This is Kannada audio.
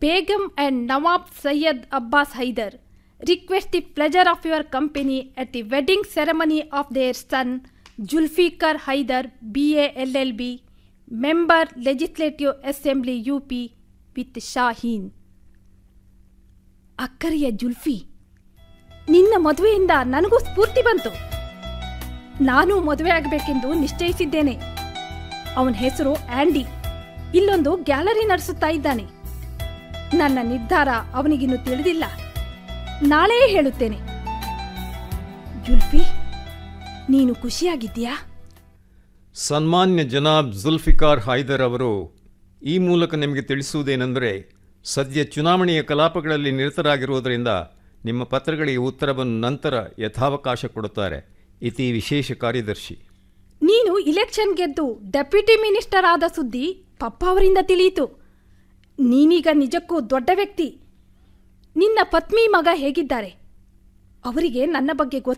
Begum and Nawab Syed Abbas Haidar request the pleasure of your company at the wedding ceremony of their son Julfikar Haidar, BA LLB, Member Legislative Assembly UP with Shaheen. ಅಕ್ಕರಿಯ Zulfi ನಿನ್ನ ಮದುವೆಯಿಂದ ನನಗೂ ಸ್ಫೂರ್ತಿ ಬಂತು ನಾನು ಮದುವೆ ಆಗಬೇಕೆಂದು ನಿಶ್ಚಯಿಸಿದ್ದೇನೆ ಅವನ ಹೆಸರು ಆಂಡಿ ಇಲ್ಲೊಂದು ಗ್ಯಾಲರಿ ನಡೆಸುತ್ತಾ ಇದ್ದಾನೆ ನನ್ನ ನಿರ್ಧಾರ ಅವನಿಗಿನ್ನು ತಿಳಿದಿಲ್ಲ ನಾಳೆ ಹೇಳುತ್ತೇನೆ ಜುಲ್ಫಿ ನೀನು ಖುಷಿಯಾಗಿದ್ದೀಯಾ ಸನ್ಮಾನ್ಯ ಜನಾಬ್ ಜುಲ್ಫಿಕಾರ್ ಹೈದರ್ ಅವರು ಈ ಮೂಲಕ ನಿಮಗೆ ತಿಳಿಸುವುದೇನೆಂದರೆ ಸದ್ಯ ಚುನಾವಣೆಯ ಕಲಾಪಗಳಲ್ಲಿ ನಿರತರಾಗಿರುವುದರಿಂದ ನಿಮ್ಮ ಪತ್ರಗಳಿಗೆ ಉತ್ತರವನ್ನು ನಂತರ ಯಥಾವಕಾಶ ಕೊಡುತ್ತಾರೆ ಇತಿ ವಿಶೇಷ ಕಾರ್ಯದರ್ಶಿ ನೀನು ಇಲೆಕ್ಷನ್ ಗೆದ್ದು ಡೆಪ್ಯೂಟಿ ಮಿನಿಸ್ಟರ್ ಆದ ಸುದ್ದಿ ಪಪ್ಪ ಅವರಿಂದ ತಿಳಿಯಿತು ನೀನೀಗ ನಿಜಕ್ಕೂ ದೊಡ್ಡ ವ್ಯಕ್ತಿ ನಿನ್ನ ಪತ್ನಿ ಮಗ ಹೇಗಿದ್ದಾರೆ ಅವರಿಗೆ ನನ್ನ ಬಗ್ಗೆ ಗೊತ್ತು